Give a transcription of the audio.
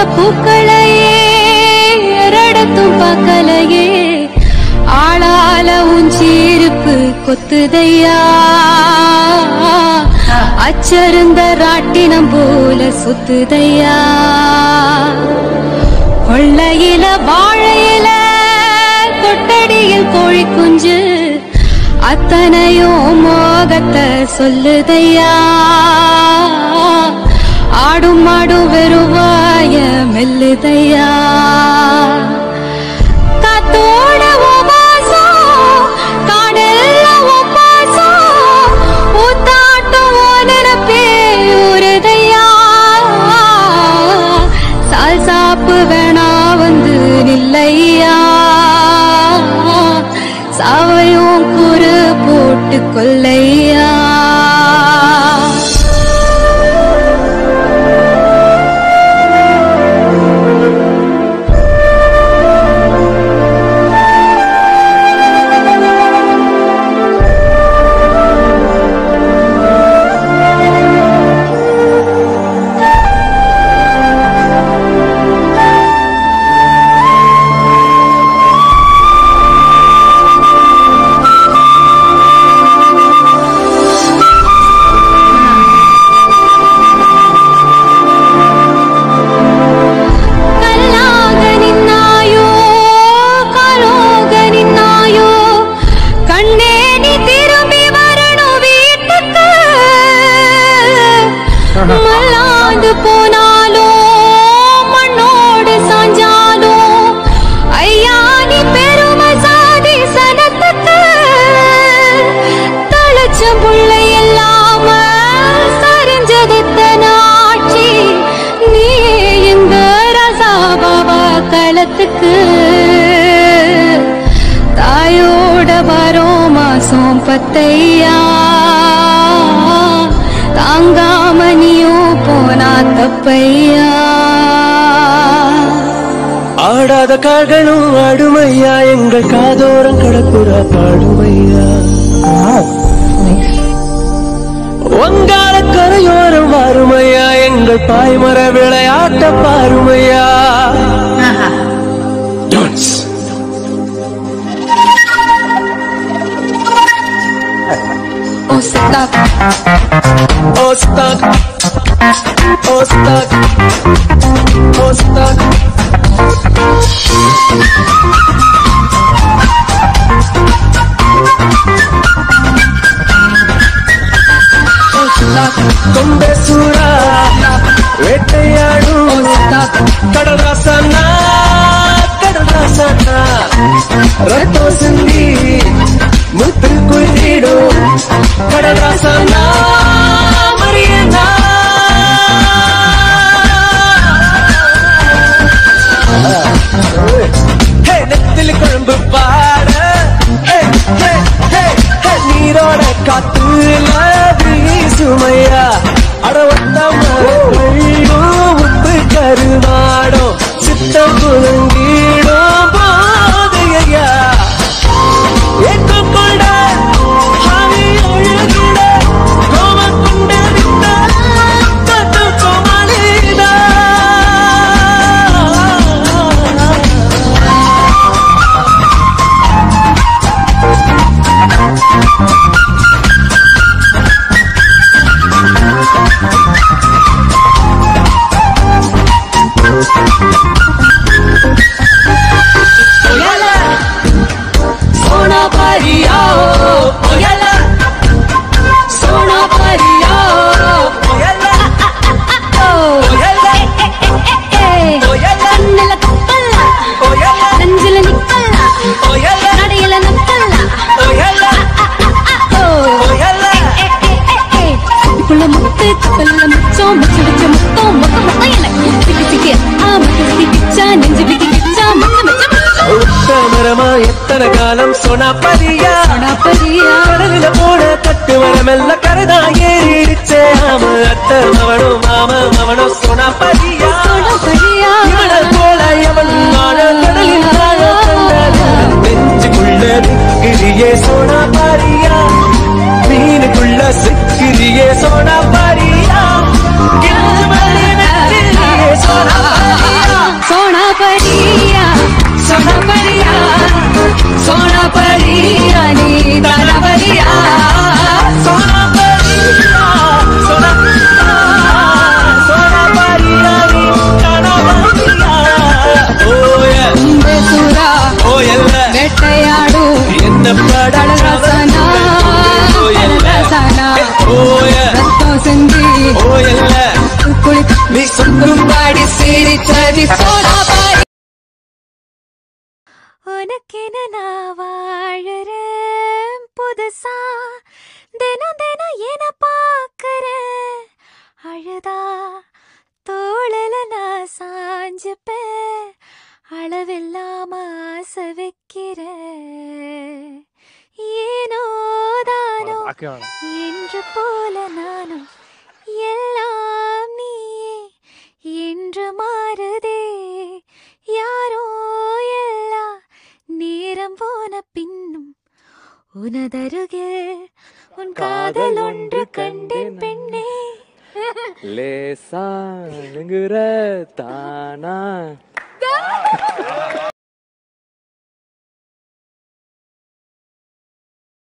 பூக்களையே எரடத்தும் பார்க்கலையே ஆளால உஞ்சீருப்பு கொத்துதையா அச்சருந்த ராட்டினம் போல சுத்துதையா கொள்ளையில வாழையில கொட்டடியில் கோழி குஞ்சு அத்தனையும் மோகத்தை சொல்லுதையா ஆடும் மாடும் வெறுவாய மெல்லுதையா காத்தோட உபாசம் காடெல்ல உபாசம் ஊத்தாட்டம் நினப்பே ஊருதையா சால் சாப்பு வேணா வந்து நில்லையா சாவையும் குறு போட்டு கொல்லையா கல்லாக நின்னாயோ காலோக நின்னாயோ கண்ணே நீ திரும்பி வரணும் வீட்டுக்கு மல்லாந்து போனாலோ மண்ணோடு சாஞ்சாலோ ஐயா நீ பெருமை சாதி சனத்துக்கு தளச்சம் புள்ளை இல்லாம சரிஞ்சதத்த நாட்சி நீ இந்த ரசாபாபா களத்துக்கு தாயோட வரோம் மாசம் பத்தையா தாங்காம நீயும் போனா தப்பையா ஆடாத கால்களும் ஆடுமையா எங்கள் காதோரம் கடப்புறா பாடுமையா வங்காள கரையோரம் வாருமையா எங்கள் பாய்மர விளையாட்ட பாருமையா Dance. ஓ சித்தாக் Oh, stuck. Oh, stuck. Oh, stuck. ಕೊಂಬೆ ಸೂರ வேட்டையாடும் கடல் ராசனா கடல் ராசனா ரத்தம் சிந்தி முத்து குளிரிடும் கடல் ராசனா மரியனா ஹே நெத்திலி குழம்பு பாட ஹே ஹே ஹே ஹே நீரோட காத்துல வீசுமையா அடவட்டம் மரங்களும் உப்பு கருவாடும் சித்தம் குலுங்கிடும் போதையா ஏற்றுக்கொண்ட ஆவி ஒழுகிட கோபம் கொண்டு விட்ட தட்டு கோமலிதா सोना परिया ओयला सोना परिया ओयला கண்ணுல கப்பல்ல நெஞ்சில நிக்கல்ல நடையில நக்கல்ல இதுக்குள்ள முத்து கல்ல முச்சம் முச்சு வச்ச முத்தம் மொத்த மொத்தம் எனக்கு சிக்கி சிக்கி ஆ முத்து சிக்கி கிச்சா நெஞ்சு விக்கி கிச்சா முத்து மச்ச உத்தமரமா எத்தனை காலம் சொன்னா பதியா பரியா கடலில போன கட்டு வரமெல்ல கரதா ஏறிடுச்சே ஆம அத்த மவனும் மாம மவனும் சொன்னா பதியா பரியா இவனை போல எவன் நான கடலில் நான கண்டது நெஞ்சுக்குள்ள நிக்கிறியே சோனா பாரியா மீனுக்குள்ள சிக்கிறியே சோனா பாரியா கிழிஞ்சு மணி நெத்திரியே சோனா பாரியா என்னப்பட அழகாசானா அழகாசானா ஓய ரத்தம் செஞ்சு ஓயல்ல குளி நீ சொக்கும் பாடி சிரிச்சது சோடா பாரி உனக்கென நான் வாழறேன் புதுசா தினம் தினம் என பார்க்கறேன் அழுதா தோழல நான் சாஞ்சுப்பேன் அளவில்லாம ஆசை வைக்கிறேன் ஏனோ தானோ என்று போல நானும் எல்லாம் நீயே என்று மாறுதே யாரோ எல்லாம் நேரம் போன பின்னும் உனதருகில் உன் காதல் ஒன்று கண்டேன் பெண்ணே லேசா தானா